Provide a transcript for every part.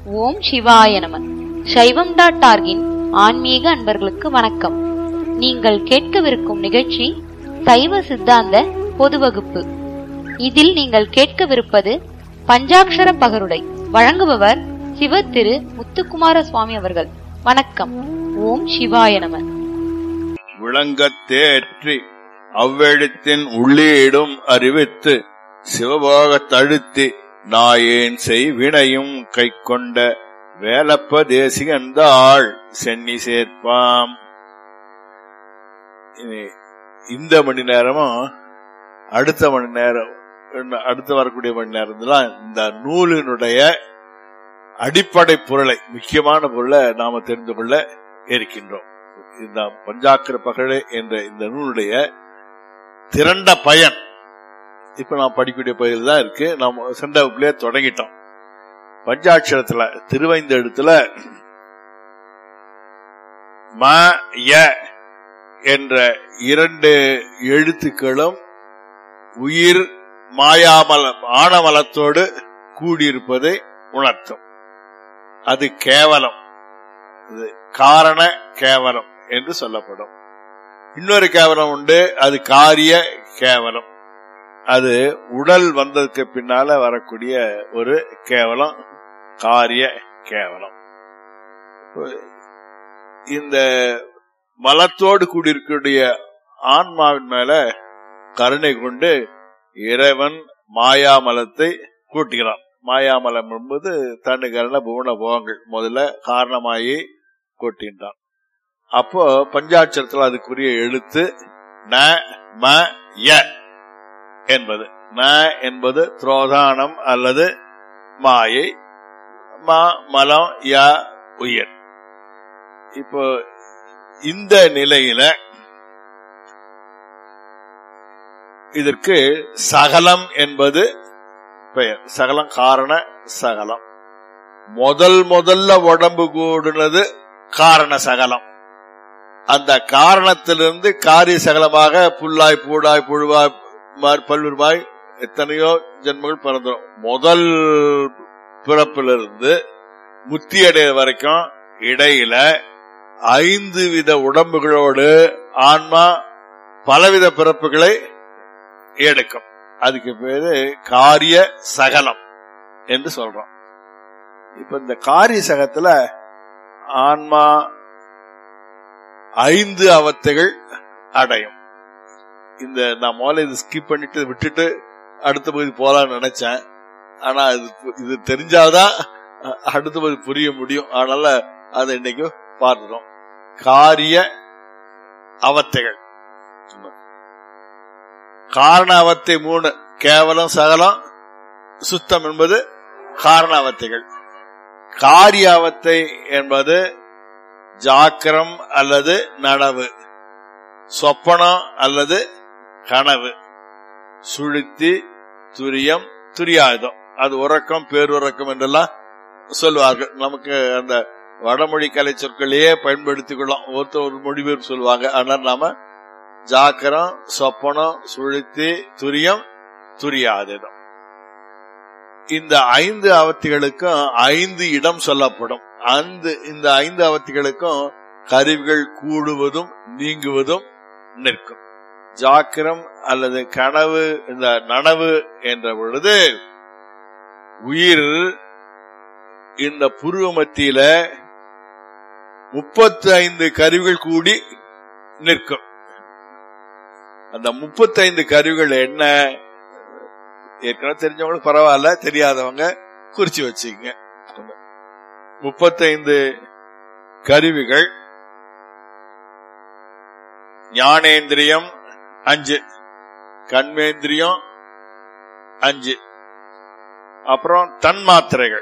ஓம் சிவாய நம சைவம் டாட் டார்கின் ஆன்மீக அன்பர்களுக்கு வணக்கம் நீங்கள் கேட்கவிருக்கும் நிகழ்ச்சி சைவ சித்தாந்த பொது வகுப்பு இதில் நீங்கள் கேட்கவிருப்பது பஞ்சாக்ஷர பகருடை வழங்குபவர் சிவ திரு முத்துக்குமார சுவாமி அவர்கள் வணக்கம் ஓம் சிவாய நம விளங்கத் தேற்றி அவ்வெழுத்தின் உள்ளீடும் அறிவித்து சிவபோகத் தழுத்தி நாயேன் செய்வினையும் கைக்கொண்ட வேலப்ப தேசிகந்தாள் சென்னி சேர்ப்பாம் இனி இந்த மணி நேரமும் அடுத்த மணி நேரம் இன்னும் அடுத்து வரக்கூடிய மணி நேரத்துல இந்த நூலினுடைய அடிப்படை பொருளை முக்கியமான பொருளை நாம தெரிந்து கொள்ள இருக்கின்றோம் இந்த பஞ்சாக்கர பகழே என்ற இந்த நூலுடைய திரண்ட பயன் இப்ப நாம் படிக்கக்கூடிய பகுதியில் தான் இருக்கு நாம் சென்ற வகுப்பிலே தொடங்கிட்டோம் பஞ்சாட்சரத்துல திருவைந்த எழுத்துல ம ய என்ற இரண்டு எழுத்துக்களும் உயிர் மாயாமலம் ஆணவலத்தோடு கூடியிருப்பதை உணர்த்தும் அது கேவலம் அது காரண கேவலம் என்று சொல்லப்படும் இன்னொரு கேவலம் உண்டு அது காரிய கேவலம் அது உடல் வந்ததுக்கு பின்னால வரக்கூடிய ஒரு கேவலம் காரிய கேவலம் இந்த மலத்தோடு கூடியிருக்கக்கூடிய ஆன்மாவின் மேல கருணை கொண்டு இறைவன் மாயாமலத்தை கூட்டுகிறான் மாயாமலம் என்பது தன்னுகரண புவன போகங்கள் முதல்ல காரணமாயி கூட்டின்றான் அப்போ பஞ்சாட்சரத்தில் அதுக்குரிய எழுத்து ந ம ய என்பது ந என்பது துரோதானம் அல்லது மாயை ம மலம் ய உயிர் இப்போ இந்த நிலையில இதற்கு சகலம் என்பது பெயர் சகலம் காரண சகலம் முதல் முதல்ல உடம்பு கூடுனது காரண சகலம் அந்த காரணத்திலிருந்து காரிய சகலமாக புல்லாய் பூடாய் புழுவாய் பல்லுருவாய் எத்தனையோ ஜென்மங்கள் பிறந்தோம் முதல் பிறப்பிலிருந்து முத்தி அடைய வரைக்கும் இடையில ஐந்து வித உடம்புகளோடு ஆன்மா பலவித பிறப்புகளை எடுக்கும் அதுக்கு பேரு காரிய சகலம் என்று சொல்றோம் இப்ப இந்த காரிய சகத்துல ஆன்மா ஐந்து அவத்தைகள் அடையும் இந்த நான் முதல்ல இது ஸ்கிப் பண்ணிட்டு விட்டுட்டு அடுத்த பகுதி போலாம்னு நினைச்சேன் ஆனா இது இது தெரிஞ்சாதான் அடுத்த பகுதி புரிய முடியும் அதனால அதை இன்னைக்கு பார்த்துட்டோம் காரிய அவத்தைகள் காரண அவத்தை மூணு கேவலம் சகலம் சுத்தம் என்பது காரண அவத்தைகள் காரியாவத்தை என்பது ஜாக்கிரம் அல்லது நனவு சொப்பனம் அல்லது கனவு சுழித்தி துரியம் துரியாயுதம் அது உறக்கம் பேருறக்கம் என்றெல்லாம் சொல்லுவார்கள் நமக்கு அந்த வடமொழி கலை சொற்களையே பயன்படுத்திக் கொள்ளலாம் ஒருத்தர் ஒரு மொழிபெயர்ப்பு சொல்லுவாங்க ஆனால் நாம ஜாக்கிரம் சொப்பனம் சுழித்தி துரியம் துரியாயுதம் இந்த ஐந்து அவத்திகளுக்கும் ஐந்து இடம் சொல்லப்படும் அந்த இந்த ஐந்து அவத்திகளுக்கும் கருவிகள் கூடுவதும் நீங்குவதும் நிற்கும் ஜாக்கிரம் அல்லது கனவு இந்த நனவு என்ற பொழுது உயிர் இந்த புருவ மத்தியில முப்பத்தி ஐந்து கருவிகள் கூடி நிற்கும் அந்த முப்பத்தி ஐந்து கருவிகள் என்ன ஏற்கனவே தெரிஞ்சவங்களுக்கு பரவாயில்ல தெரியாதவங்க குறிச்சு வச்சுங்க முப்பத்தைந்து கருவிகள் ஞானேந்திரியம் அஞ்சு கண்மேந்திரியம் அஞ்சு அப்புறம் தன்மாத்திரைகள்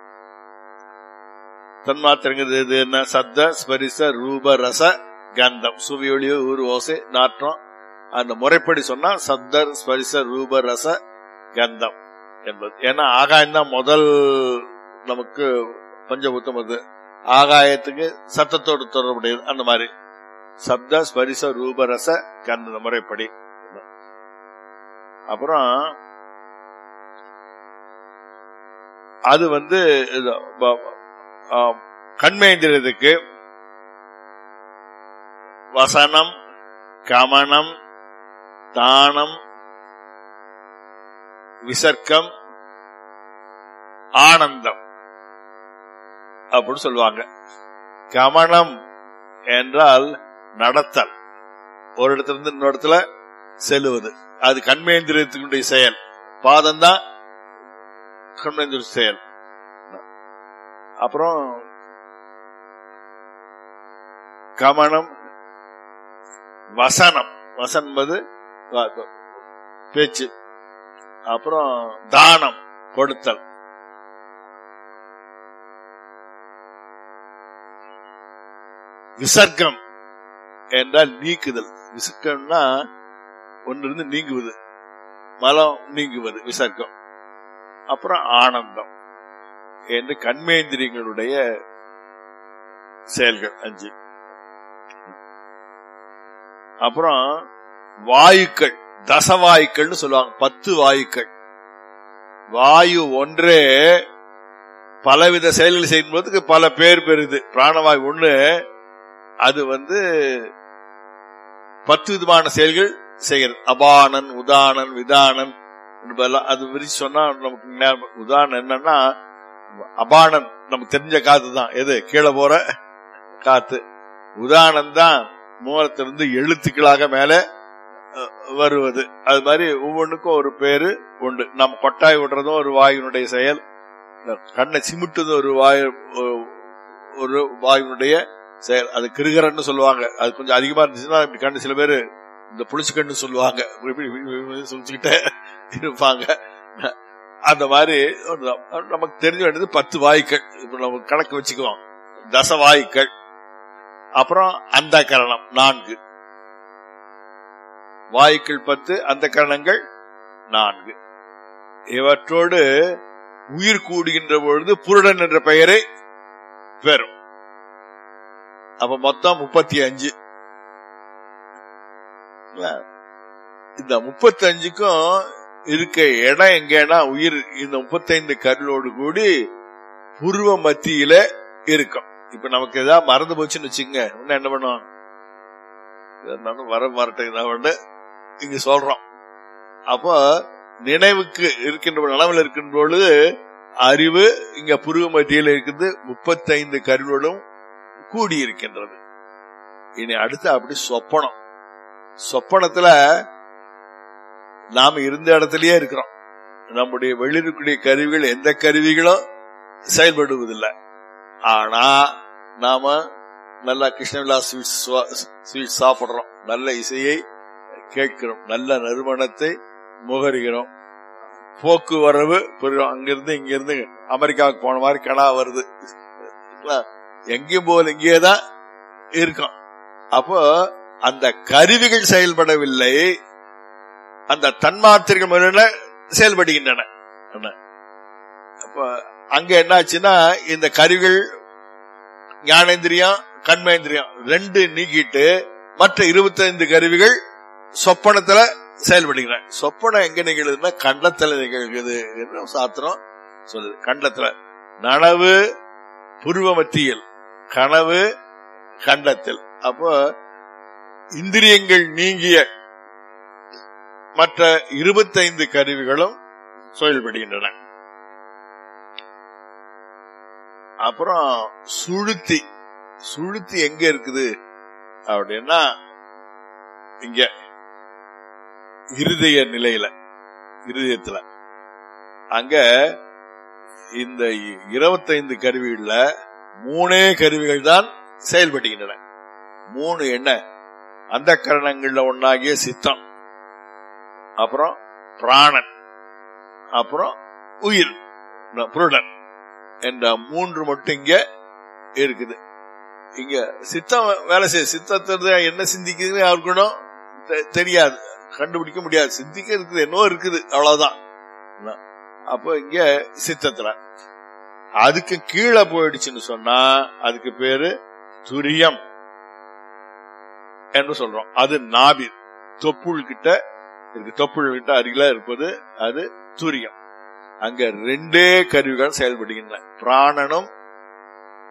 தன்மாத்திரைங்கிறது என்ன சத்த ஸ்பரிச ரூப ரச கந்தம் சுவியொளியோ ஊர் ஓசை நாற்றம் அந்த முறைப்படி சொன்னா சப்த ஸ்பரிச ரூப ரச கந்தம் என்பது ஏன்னா ஆகாயம் தான் முதல் நமக்கு பஞ்சபூத்தம் அது ஆகாயத்துக்கு சத்தத்தோடு தொடர்புடையது அந்த மாதிரி சப்த ஸ்பரிச ரூபரச கந்த முறைப்படி அப்புறம் அது வந்து இது ப- ஆம், கண்மேந்திரத்துக்கு வசனம் கமனம் தானம் விசர்க்கம் ஆனந்தம் அப்படின்னு சொல்லுவாங்க கமனம் என்றால் நடத்தல் ஒரு இடத்துல இருந்து இன்னொரு இடத்துல செல்லுவது அது கண்மேந்திரத்தினுடைய செயல் பாதம் தான் கண்மேந்திர செயல் அப்புறம் கமனம் வசனம் வசனம் என்பது வ- பேச்சு அப்புறம் தானம் கொடுத்தல் விசர்க்கம் என்றால் நீக்குதல் விசர்க்கம்னா ஒன்றிருந்து நீங்குவது மலம் நீங்குவது விசர்க்கம் அப்புறம் ஆனந்தம் என்று கண்மேந்திரியங்களுடைய செயல்கள் அஞ்சு அப்புறம் வாயுக்கள் தசவாயுக்கள்னு சொல்லுவாங்க பத்து வாயுக்கள் வாயு ஒன்றே பலவித செயல்கள் செய்யும்போதுக்கு பல பேர் பெறுது பிராணவாயு ஒண்ணு அது வந்து பத்து விதமான செயல்கள் செய்கிறது அபானன் உதானன் விதானன் என்பதெல்லாம் அது விரிச்சு சொன்னா நமக்கு ஞாபகம். உதாரணம் என்னன்னா அபானன் நமக்கு தெரிஞ்ச காத்து தான் எது கீழே போற காத்து உதாரணம் தான் மூலத்திலிருந்து எழுத்துக்களாக மேல அஹ், வருவது அது மாதிரி ஒவ்வொன்றுக்கும் ஒரு பேரு உண்டு நம்ம கொட்டாய் விடுறதும் ஒரு வாயுனுடைய செயல் கண்ணை சிமிட்டுறதும் ஒரு வாயு ஒரு- ஒரு வாயுனுடைய செயல் அது கிருகரன்னு சொல்லுவாங்க அது கொஞ்சம் அதிகமா இருந்துச்சுன்னா இப்படி கண்ணு சில பேர் இந்த புளிச்சு கண்ணு சொல்லுவாங்க இப்படி இப்படி இப்படி இப்படி சுழிச்சுக்கிட்டே இருப்பாங்க அந்த மாதிரி ஒண்ணுதான். நமக்கு தெரிஞ்ச வேண்டியது பத்து வாயுக்கள் இப்ப நம்ம கணக்கு வச்சுக்குவோம் தச வாயுக்கள் அப்புறம் அந்த கரணம் நான்கு வாயுக்கள் பத்து அந்த கரணங்கள் நான்கு இவற்றோடு உயிர் கூடுகின்ற பொழுது புருடன் என்ற பெயரை பெறும் அப்ப மொத்தம் முப்பத்தி அஞ்சு இந்த முப்பத்தி அஞ்சுக்கும் இருக்க இடம் எங்கன்னா உயிர் இந்த முப்பத்தைந்து கருளோடு கூடி புருவ மத்தியில இருக்கும் இப்ப நமக்கு ஏதாவது மறந்து போச்சுன்னு வச்சுங்க இன்னும் என்ன பண்ணுவோம் இருந்தாலும் வர மறட்டேன் இங்க சொல்றோம் அப்போ நினைவுக்கு இருக்கின்ற நிலவில் இருக்கின்ற பொழுது அறிவு இங்க புருவ மத்தியில் இருக்குது முப்பத்தைந்து கருளோடும் கூடி இருக்கின்றது இனி அடுத்து அப்படி சொப்பனம் சொப்பனத்துல நாம இருந்த இடத்திலேயே இருக்கிறோம் நம்முடைய வெளியிருக்கக்கூடிய கருவிகள் எந்த கருவிகளும் செயல்படுவதில்லை ஆனா நாம நல்லா கிருஷ்ணவிழா ஸ்வீட் ஸ்வீட் சாப்பிடுறோம் நல்ல இசையை கேட்கிறோம் நல்ல நறுமணத்தை முகருகிறோம் போக்குவரவு புரியும் அங்கிருந்து இங்கிருந்து அமெரிக்காவுக்கு போன மாதிரி கடா வருது எங்கேயும் போல இங்கேயே தான் இருக்கும் அப்போ அந்த கருவிகள் செயல்படவில்லை அந்த தன்மாத்திரைகள் முதல்ல செயல்படுகின்றன என்ன? அப்ப அங்க என்னாச்சுன்னா இந்த கருவிகள் ஞானேந்திரியம் கண்மேந்திரியம் ரெண்டு நீக்கிட்டு மற்ற இருபத்தைந்து கருவிகள் சொப்பனத்துல செயல்படுகின்றன சொப்பனம் எங்க நிகழுதுன்னா கண்டத்துல நிகழ்கிறது என்று சாத்திரம் சொல்லுது கண்டத்துல நனவு புருவ மத்தியில் கனவு கண்டத்தில் அப்போ இந்திரியங்கள் நீங்கிய மற்ற இருபத்தைந்து கருவிகளும் செயல்படுகின்றன அப்புறம் சுழுத்தி சுழுத்தி எங்க இருக்குது அப்படின்னா இங்க இருதய நிலையில இருதயத்துல அங்க இந்த இருபத்தைந்து கருவிகள்ல மூணே கருவிகள் தான் செயல்படுகின்றன மூணு என்ன அந்த கரணங்கள்ல ஒன்னாகிய சித்தம் அப்புறம் பிராணன் அப்புறம் உயிர் இந்த புருடன் என்ற மூன்று மட்டும் இங்க இருக்குது இங்க சித்தம் வேலை செய்ய சித்தத்தை என்ன சிந்திக்குதுன்னு யாருக்கணும் தெ- தெரியாது கண்டுபிடிக்க முடியாது சிந்திக்க இருக்குது என்னவோ இருக்குது அவ்வளவுதான் என்ன? அப்போ இங்க சித்தத்துல அதுக்கு கீழே போயிடுச்சுன்னு சொன்னா அதுக்கு பேரு துரியம் என்று சொல்றோம் அது நாபி தொப்புள் கிட்ட இருக்கு தொப்புள் கிட்ட அருகில இருப்பது அது துரியம் அங்க ரெண்டே கருவிகள் செயல்படுகின்றன பிராணனும்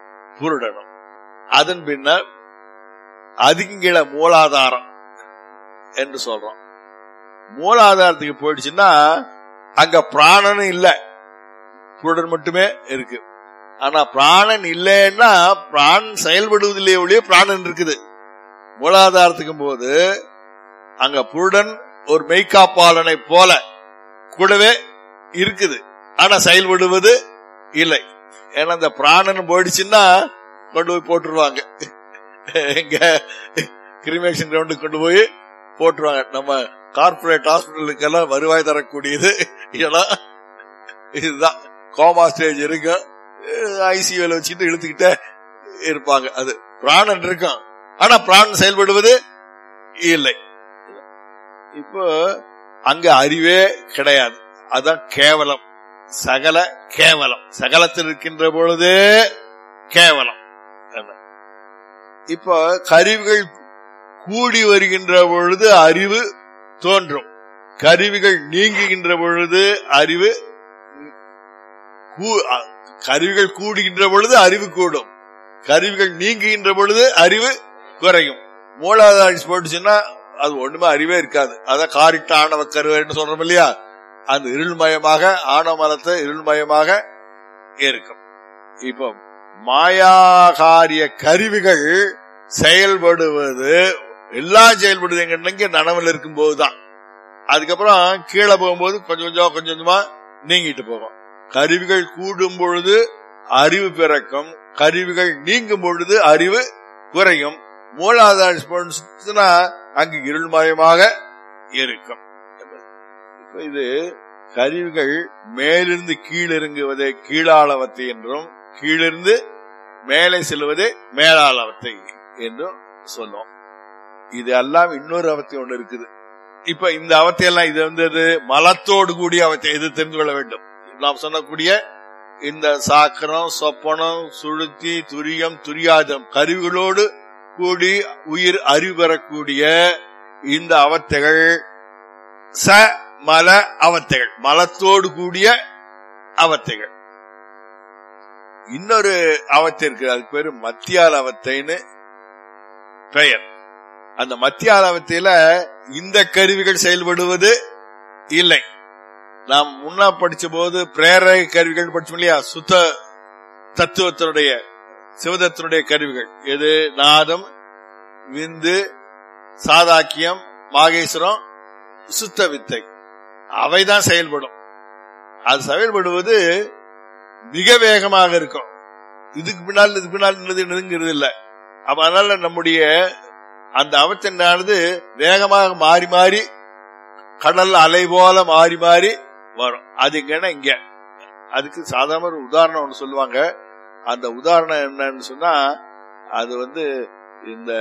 புருடனும் அதன் பின்னர் அதிங்கில மூலாதாரம் என்று சொல்றோம் மூலாதாரத்துக்கு போயிடுச்சுன்னா அங்க பிராணனும் இல்ல புருடன் மட்டுமே இருக்கு ஆனா பிராணன் இல்லைன்னா பிராணன் செயல்படுவதில்லையே ஒழிய பிராணன் இருக்குது மூலாதாரத்துக்கும் போது அங்க புருடன் ஒரு மெய்காப்பாளனை போல கூடவே இருக்குது ஆனா செயல்படுவது இல்லை ஏன்னா அந்த பிராணன் போயிடுச்சுன்னா கொண்டு போய் போட்டுருவாங்க எங்க கிரிமேஷன் கிரவுண்டுக்கு கொண்டு போய் போட்டுருவாங்க நம்ம கார்பரேட் ஹாஸ்பிட்டலுக்கெல்லாம் வருவாய் தரக்கூடியது ஏன்னா இதுதான் கோமா ஸ்டேஜ் இருக்கும் ஐசியூல வச்சுட்டு இழுத்துக்கிட்டே இருப்பாங்க அது பிராணன் இருக்கும் ஆனா பிராணன் செயல்படுவது இல்லை இப்போ அங்க அறிவே கிடையாது அதான் கேவலம் சகல கேவலம் சகலத்தில் இருக்கின்ற பொழுதே கேவலம் இப்போ கருவிகள் கூடி வருகின்ற பொழுது அறிவு தோன்றும் கருவிகள் நீங்குகின்ற பொழுது அறிவு கருவிகள் கூடுகின்ற பொழுது அறிவு கூடும் கருவிகள் நீங்குகின்ற பொழுது அறிவு குறையும் மூலாதாரம் போட்டுச்சுன்னா அது ஒண்ணுமே அறிவே இருக்காது அதான் காரிட்ட ஆணவ கருவன்னு சொல்றோம் இல்லையா அந்த இருள்மயமாக ஆணவமலத்தை இருள்மயமாக இருக்கும் இப்போ மாயாகாரிய கருவிகள் செயல்படுவது எல்லாம் செயல்படுது எங்க நனவில் இருக்கும் போதுதான் அதுக்கப்புறம் கீழே போகும்போது கொஞ்சம் கொஞ்சம் கொஞ்சம் கொஞ்சமா நீங்கிட்டு போகும் கருவிகள் கூடும் பொழுது அறிவு பிறக்கும் கருவிகள் நீங்கும் பொழுது அறிவு குறையும் மூலாதார அங்கு இருள்மயமாக இருக்கும் இது கருவிகள் மேலிருந்து கீழிறங்குவதே கீழாளவத்தை என்றும் கீழிருந்து மேலே செல்வதே மேலாளவத்தை என்றும் சொல்லும் இது எல்லாம் இன்னொரு அவத்தை ஒன்று இருக்குது இப்ப இந்த அவத்தை எல்லாம் இது வந்து மலத்தோடு கூடிய அவத்தை இது தெரிந்து கொள்ள வேண்டும் நாம் சொன்னக்கூடிய இந்த சாக்கரம் சொப்பனம் சுழுத்தி துரியம் துரியாதம் கருவிகளோடு கூடி உயிர் அறிவு பெறக்கூடிய இந்த அவத்தைகள் ச மல அவத்தைகள் மலத்தோடு கூடிய அவத்தைகள் இன்னொரு அவத்தை இருக்கு அதுக்கு பேரு மத்தியால அவத்தைன்னு பெயர் அந்த மத்தியால அவத்தையில இந்த கருவிகள் செயல்படுவது இல்லை நாம் முன்னா படிச்ச போது பிரேரக கருவிகள் படிச்சோம் இல்லையா சுத்த தத்துவத்தினுடைய சிவதத்தினுடைய கருவிகள் எது நாதம் விந்து சாதாக்கியம் மாகேஸ்வரம் சுத்த வித்தை அவைதான் செயல்படும் அது செயல்படுவது மிக வேகமாக இருக்கும் இதுக்கு பின்னால் இதுக்கு பின்னால் நெருங்கிறது இல்ல அப்ப அதனால நம்முடைய அந்த அவத்தினானது வேகமாக மாறி மாறி கடல் அலை போல மாறி மாறி வரும் அது எங்கன்னா இங்க அதுக்கு சாதாரண ஒரு உதாரணம் ஒன்று சொல்லுவாங்க அந்த உதாரணம் என்னன்னு சொன்னா அது வந்து இந்த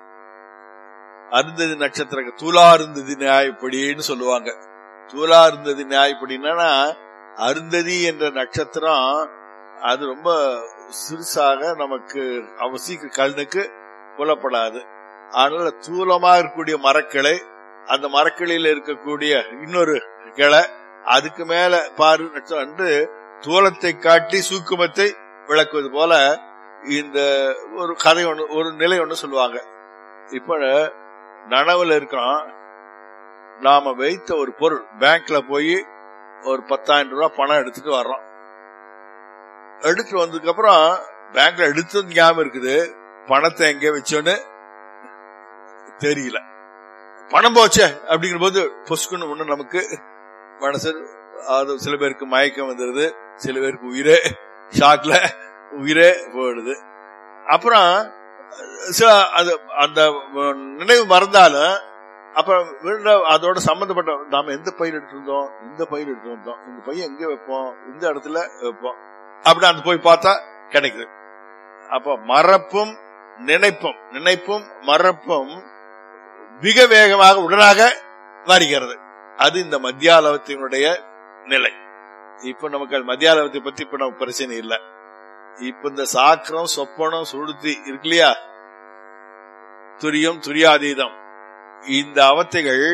அருந்ததி நட்சத்திர தூலா அருந்ததி நியாயப்படின்னு சொல்லுவாங்க தூலா அருந்ததி நியாயப்படினா அருந்ததி என்ற நட்சத்திரம் அது ரொம்ப சிறுசாக நமக்கு அவசிய கண்ணுக்கு புலப்படாது அதனால தூலமா இருக்கக்கூடிய மரக்கிளை அந்த மரக்கிளையில இருக்கக்கூடிய இன்னொரு கிளை அதுக்கு மேல பாரு என்று தூலத்தை காட்டி சூக்குமத்தை விளக்குவது போல இந்த ஒரு கதை ஒண்ணு ஒரு நிலை ஒண்ணு சொல்லுவாங்க இப்ப நனவுல இருக்கிறோம் நாம வைத்த ஒரு பொருள் பேங்க்ல போய் ஒரு பத்தாயிரம் ரூபாய் பணம் எடுத்துட்டு வர்றோம் எடுத்துட்டு வந்ததுக்கு அப்புறம் பேங்க்ல எடுத்தது ஞாபகம் இருக்குது பணத்தை எங்க வச்சோன்னு தெரியல பணம் போச்சே அப்படிங்கிற போது பொசுக்குன்னு ஒண்ணு நமக்கு மனசு அது சில பேருக்கு மயக்கம் வந்துருது சில பேருக்கு உயிரே ஷாக்ல உயிரே போயிடுது அப்புறம் சில அது அந்த நினைவு மறந்தாலும் அப்புறம் மீண்டும் அதோட சம்பந்தப்பட்ட நாம எந்த பயிர் எடுத்து வந்தோம் இந்த பயிர் எடுத்து வந்தோம் இந்த பையன் எங்க வைப்போம் இந்த இடத்துல வைப்போம் அப்படி அந்த போய் பார்த்தா கிடைக்குது அப்ப மறப்பும் நினைப்பும் நினைப்பும் மறப்பும் மிக வேகமாக உடனாக வருகிறது அது இந்த மத்தியாலவத்தினுடைய நிலை இப்ப நமக்கு மத்தியாலவத்தை பத்தி இப்ப நமக்கு பிரச்சனை இல்லை இப்ப இந்த சாக்கரம் சொப்பனம் சுடுத்தி இருக்கு இல்லையா துரியம் துரியாதீதம் இந்த அவத்தைகள்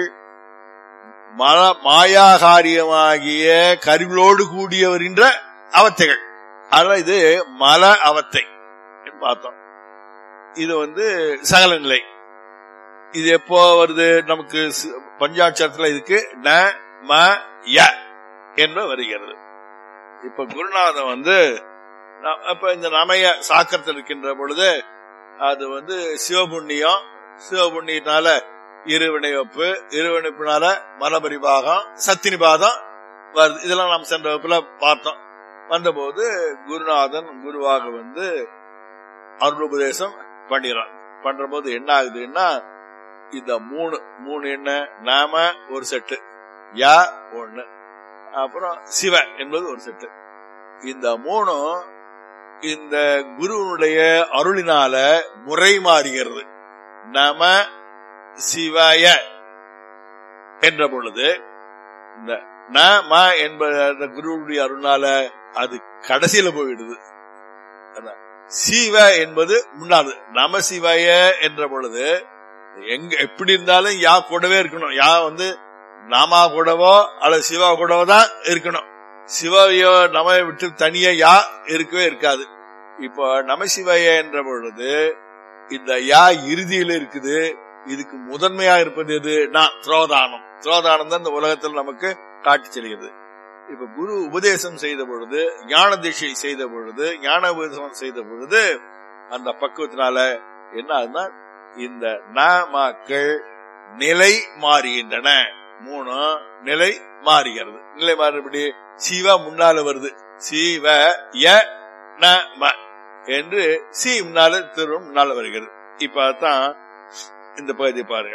மாயாகாரியமாகிய கருவிலோடு கூடிய வருகின்ற அவத்தைகள் அதனால இது மல அவத்தை பார்த்தோம் இது வந்து சகல நிலை இது எப்போ வருது நமக்கு சி- பஞ்சாட்சரத்துல இதுக்கு ந ம ய என்று வருகிறது இப்ப குருநாதன் வந்து ந- அப்ப இந்த நமைய சாக்கரத்தில் இருக்கின்ற பொழுது அது வந்து சிவபுண்ணியம் சிவபுண்ணியத்தினால இருவினைவப்பு இருவினைப்பினால மலபரிபாகம் சத்தினிபாதம் வருது இதெல்லாம் நாம் சென்ற வகுப்புல பார்த்தோம் வந்தபோது குருநாதன் குருவாக வந்து அருளுபதேசம் பண்ணிடுறான் பண்ற போது என்ன ஆகுதுன்னா இந்த மூணு மூணு என்ன நாம ஒரு செட்டு யா ஒண்ணு அப்புறம் சிவ என்பது ஒரு செட்டு இந்த மூணும் இந்த குருவனுடைய அருளினால முறை மாறுகிறது நம சிவாய என்ற பொழுது இந்த ந ம என்பது அந்த குருவுடைய அருளால அது கடைசியில போயிடுது அதான். சிவ என்பது முன்னாள் நம சிவாய என்ற பொழுது எங்க எப்படி இருந்தாலும் யா கூடவே இருக்கணும் யா வந்து நாமா கூடவோ அல்லது சிவா கூடவோ தான் இருக்கணும் சிவையோ நம விட்டு தனியா யா இருக்கவே இருக்காது இப்போ நமசிவாய என்ற பொழுது இந்த யா இறுதியில இருக்குது இதுக்கு முதன்மையா இருப்பது எது நான் துரோதானம் துரோதானம் தான் இந்த உலகத்தில் நமக்கு காட்டி செல்கிறது இப்ப குரு உபதேசம் செய்த பொழுது ஞான திசை செய்த பொழுது ஞான உபதேசம் செய்த பொழுது அந்த பக்குவத்தினால என்ன ஆகுதுன்னா இந்த நாமாக்கள் நிலை மாறுகின்றன மூணு நிலை மாறுகிறது நிலை மாறுபடி சிவ முன்னால வருது சிவ ய ந ம என்று சி முன்னால திரு முன்னால வருகிறது இப்ப அதான் இந்த பகுதி பாருங்க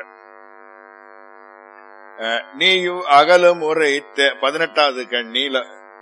அஹ், நீயும் அகலும் முறை பதினெட்டாவது கண்ணீல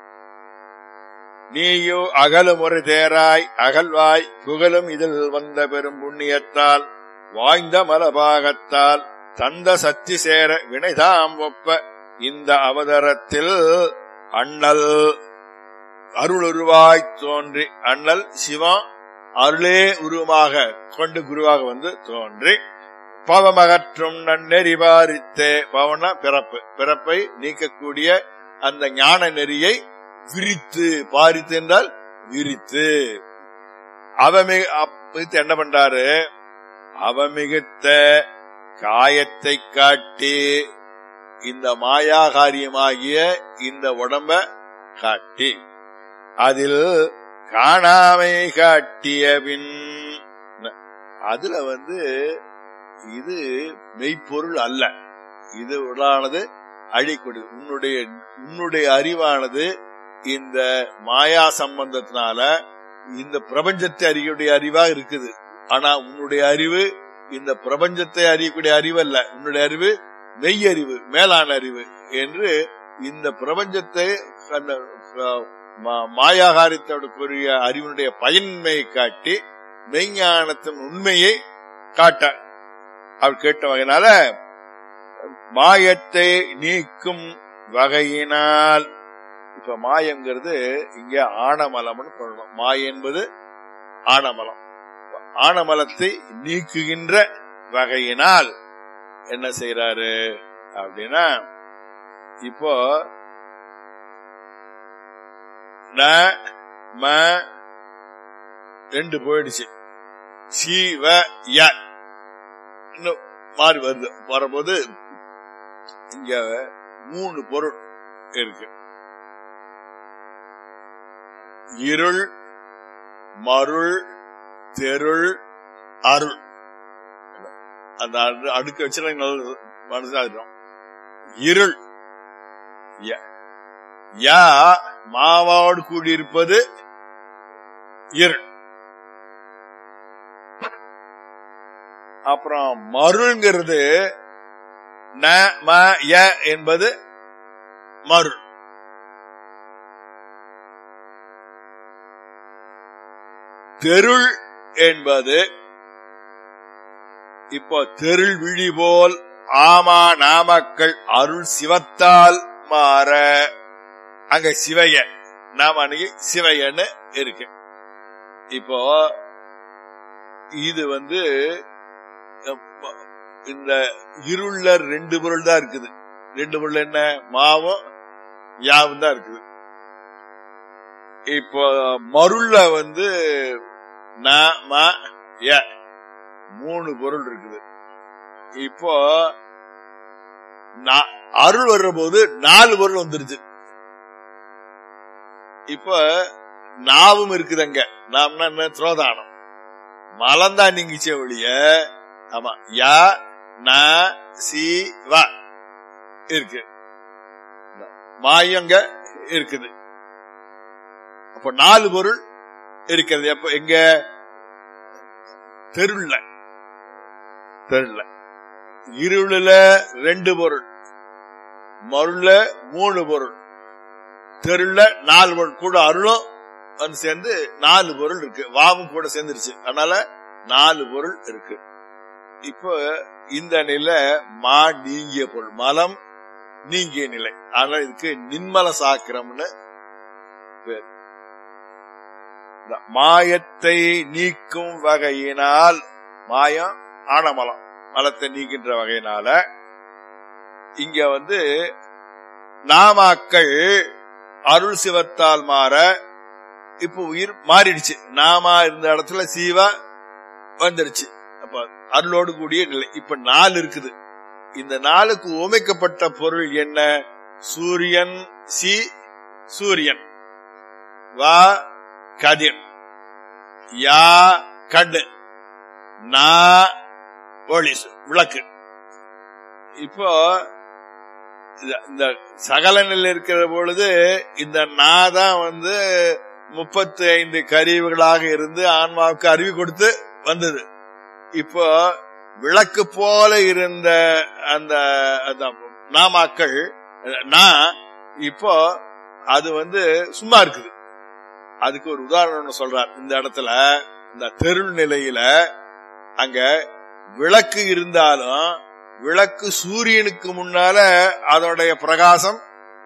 நீயோ அகலுமுறை தேராய் அகல்வாய் புகழும் இதில் வந்த பெரும் புண்ணியத்தால் வாய்ந்த மலபாகத்தால் தந்த சக்தி சேர வினைதாம் ஒப்ப இந்த அவதரத்தில் அண்ணல் அருளுருவாய் தோன்றி அண்ணல் சிவம் அருளே உருவமாக கொண்டு குருவாக வந்து தோன்றி பாவமகற்றும் நன்னெறி பாரித்தே பாவம்னா பிறப்பு பிறப்பை நீக்கக்கூடிய அந்த ஞான நெறியை விரித்து பாரித்து என்றால் விரித்து அவமி அப்ப என்ன பண்றாரு அவமிகுத்த காயத்தை காட்டி இந்த மாயா காரியமாகிய இந்த உடம்ப காட்டி அதில் காணாமை காட்டிய பின் அதுல வந்து இது மெய்ப்பொருள் அல்ல இது உள்ளானது அழிக்கூடியது உன்னுடைய உன்னுடைய அறிவானது இந்த மாயா சம்பந்தத்தினால இந்த பிரபஞ்சத்தை அறியக்கூடிய அறிவா இருக்குது ஆனா உன்னுடைய அறிவு இந்த பிரபஞ்சத்தை அறியக்கூடிய அறிவு அல்ல உன்னுடைய அறிவு மெய் அறிவு மேலான அறிவு என்று இந்த பிரபஞ்சத்தை அந்த அஹ், மா- மாயாகாரியத்தோடுக்குரிய அறிவினுடைய பயன்மையை காட்டி மெய்ஞானத்தின் உண்மையை காட்ட அவர் கேட்ட வகையினால மாயத்தை நீக்கும் வகையினால் இப்ப மாயங்கிறது இங்க ஆணமலம்னு சொல்லணும் மாய என்பது ஆணமலம் ஆணமலத்தை நீக்குகின்ற வகையினால் என்ன செய்யறாரு அப்படின்னா இப்போ ந ம ரெண்டு போயிடுச்சு சிவ ய இன்னும் மாறி வருது வரும்போது இங்க மூணு பொருள் இருக்கு இருள் மருள் தெருள் அருள் அந்த அடு- அடுக்க வச்சு நல்ல மனசாயிரும் இருள் ய- யா மாவோடு கூடியிருப்பது இருள் அப்புறம் மருள்ங்கிறது ந ம ய என்பது மருள் தெருள் என்பது இப்போ தெருள் விழி போல் ஆமா நாமக்கள் அருள் சிவத்தால் மாற அங்க சிவைய நாம அன்னைக்கு சிவையன்னு இருக்கு இப்போ இது வந்து அப்ப- இந்த இருள்ல ரெண்டு பொருள் தான் இருக்குது ரெண்டு பொருள் என்ன மாவும் யாவும் தான் இருக்குது இப்போ மருள்ல வந்து ந ம ய மூணு பொருள் இருக்குது இப்போ நா- அருள் வர்ற போது நாலு பொருள் வந்துருச்சு இப்போ நாவும் இருக்குது அங்க நாம்னா என்ன திரோதானம் மலம்தான் நீங்கிச்சே ஒழிய ஆமா யா ந சி வ இருக்கு மாயம் அங்க இருக்குது அப்ப நாலு பொருள் இருக்கிறது எப்ப எங்க தெருள்ல தெருள்ல இருளுல ரெண்டு பொருள் மருள்ல மூணு பொருள் தெருள்ல நாலு பொருள் கூட அருளும் வந்து சேர்ந்து நாலு பொருள் இருக்கு வாவும் கூட சேர்ந்துருச்சு அதனால நாலு பொருள் இருக்கு இப்போ இந்த நிலை மா நீங்கிய பொருள் மலம் நீங்கிய நிலை அதனால இதுக்கு நின்மல சாக்கிரம்னு பேர் இந்த மாயத்தை நீக்கும் வகையினால் மாயம் ஆனமலம் மலத்தை நீக்கின்ற வகையினால இங்க வந்து நாமாக்கள் அருள் சிவத்தால் மாற இப்போ உயிர் மாறிடுச்சு நாமா இருந்த இடத்துல சீவா வந்துருச்சு அப்ப அருளோடு கூடிய நிலை இப்ப நாலு இருக்குது இந்த நாளுக்கு உமைக்கப்பட்ட பொருள் என்ன சூரியன் சி சூரியன் வா கதிர் யா கண்ணு நா ஒளி விளக்கு இப்போ இந்த- இந்த சகல நிலை இருக்கிற பொழுது இந்த நா தான் வந்து முப்பத்தி ஐந்து கருவிகளாக இருந்து ஆன்மாவுக்கு அறிவு கொடுத்து வந்தது இப்போ விளக்கு போல இருந்த அந்த அந்த நாமாக்கள் நான் இப்போ அது வந்து சும்மா இருக்குது அதுக்கு ஒரு உதாரணம் சொல்றார் இந்த இடத்துல இந்த தெருள் நிலையில அங்க விளக்கு இருந்தாலும் விளக்கு சூரியனுக்கு முன்னால அதோடைய பிரகாசம்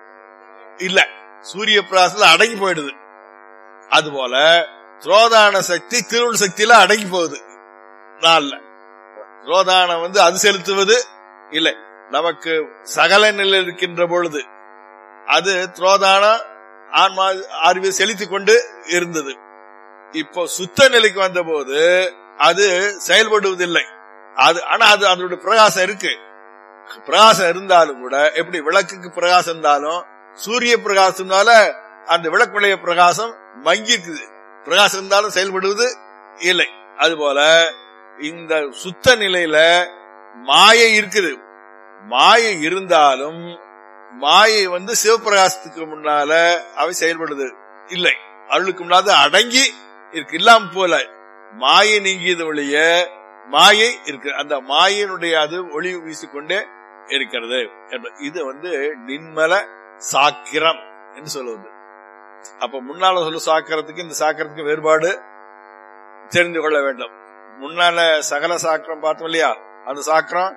இல்ல சூரிய பிரகாசத்துல அடங்கி போயிடுது அதுபோல துரோதான சக்தி திருள் சக்தியில அடங்கி போகுது நாள்ல துரோதானம் வந்து அது செலுத்துவது இல்லை நமக்கு சகல நிலை இருக்கின்ற பொழுது அது துரோதான ஆன்மா அறிவை செலுத்திக் கொண்டு இருந்தது இப்போ சுத்த நிலைக்கு வந்த போது அது செயல்படுவதில்லை அது ஆனா அது அதனுடைய பிரகாசம் இருக்கு பிரகாசம் இருந்தாலும் கூட எப்படி விளக்குக்கு பிரகாசம் இருந்தாலும் சூரிய பிரகாசம்னால அந்த விளக்குடைய பிரகாசம் மங்கி இருக்குது பிரகாசம் இருந்தாலும் செயல்படுவது இல்லை அதுபோல இந்த சுத்த நிலையில மாயை இருக்குது மாயை இருந்தாலும் மாயை வந்து சிவபிரகாசத்துக்கு முன்னால அவை செயல்படுது இல்லை அருளுக்கு முன்னால அடங்கி இருக்கு இல்லாம போல மாயை நீங்கியது ஒழிய மாயை இருக்கு அந்த மாயினுடைய அது ஒளி வீசிக்கொண்டே இருக்கிறது என்பது. இது வந்து நின்மல சாக்கிரம் என்று சொல்லுவது அப்ப முன்னால சொல்ல சாக்கிரத்துக்கு இந்த சாக்கிரத்துக்கு வேறுபாடு தெரிந்து கொள்ள வேண்டும் முன்னால சகல சாக்கிரம் பார்த்தோம் இல்லையா அந்த சாக்கிரம்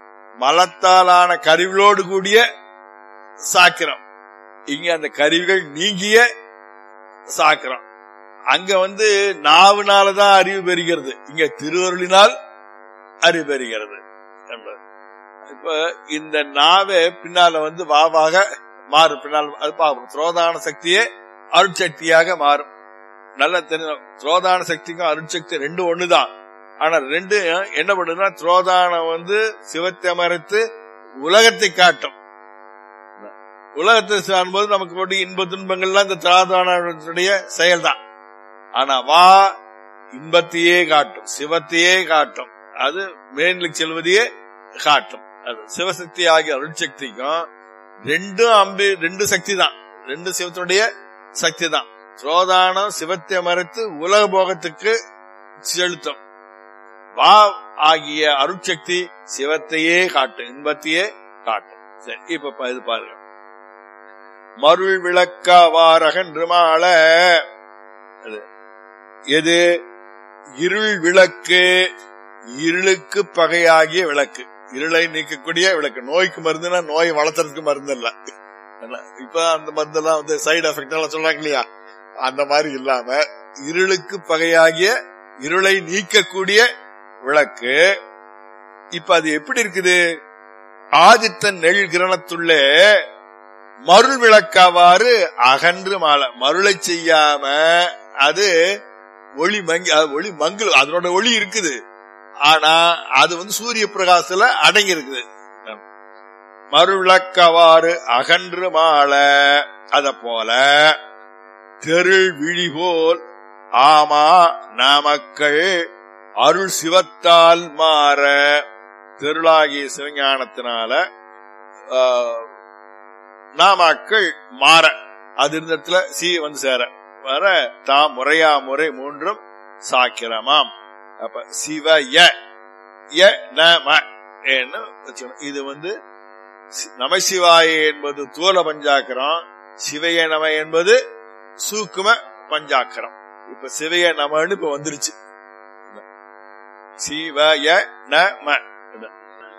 மலத்தாலான கருவிகளோடு கூடிய சாக்கிரம் இங்க அந்த கருவிகள் நீங்கிய சாக்கிரம் அங்க வந்து நாவுனாலதான் அறிவு பெறுகிறது இங்க திருவருளினால் அறிவு பெறுகிறது என்பது இப்ப இந்த நாவே பின்னால வந்து வாவாக மாறும் பின்னால் அது பார்ப்போம் துரோதான சக்தியே அருட்சக்தியாக மாறும் நல்லா தெரியும் துரோதான சக்திக்கும் அருட்சக்தி ரெண்டும் ஒண்ணுதான் ஆனா ரெண்டு என்ன பண்ணுதுன்னா துரோதானம் வந்து சிவத்தை மறைத்து உலகத்தை காட்டும் உலகத்தை சாரும்போது நமக்கு போட்டு இன்ப துன்பங்கள்லாம் இந்த திராதானுடைய செயல்தான் ஆனா வா இன்பத்தையே காட்டும் சிவத்தையே காட்டும் அது மேன்லுக்கு செல்வதையே காட்டும் அது சிவசக்தி ஆகிய அருட்சக்திக்கும் ரெண்டும் அம்பு ரெண்டு சக்தி தான் ரெண்டு சிவத்தினுடைய சக்தி தான் சோதானம் சிவத்தை மறைத்து உலக போகத்துக்கு செலுத்தும் வா ஆகிய அருட்சக்தி சிவத்தையே காட்டும் இன்பத்தையே காட்டும் சரி இப்ப பா- இது பாருங்க மருள் விளக்கவாரகன்று மாள அது. எது இருள் விளக்கு இருளுக்கு பகையாகிய விளக்கு இருளை நீக்கக்கூடிய விளக்கு நோய்க்கு மருந்துனா நோய் வளர்த்துறதுக்கு மருந்து இல்ல என்ன, இப்ப அந்த மருந்தெல்லாம் வந்து சைடு எஃபெக்ட் எல்லாம் சொல்றாங்க இல்லையா அந்த மாதிரி இல்லாம இருளுக்கு பகையாகிய இருளை நீக்கக்கூடிய விளக்கு இப்ப அது எப்படி இருக்குது ஆதித்த நெல் கிரணத்துள்ளே மருள் விளக்காவாறு அகன்று மாலை மருளை செய்யாம அது ஒளி மங்கி அது ஒளி மங்கல் அதனோட ஒளி இருக்குது ஆனா அது வந்து சூரிய பிரகாசத்துல அடங்கி இருக்குது மறுவிளக்கவாறு அகன்று மாள அத போல தெருள் விழி போல் ஆமா நாமக்கள் அருள் சிவத்தால் மாற தெருளாகிய சிவஞானத்தினால ஆஹ், நாமாக்கள் மாற அது இருந்த இடத்துல சி வந்து சேர வர தாம் முறையா முறை மூன்றும் சாக்கிரமாம் அப்ப சிவ ய ய நம ன்னு வச்சுக்கணும். இது வந்து சி- நமசிவாய என்பது தூல பஞ்சாக்கரம் சிவய நம என்பது சூக்கும பஞ்சாக்கரம் இப்ப சிவய நமன்னு இப்ப வந்துருச்சு சிவய நம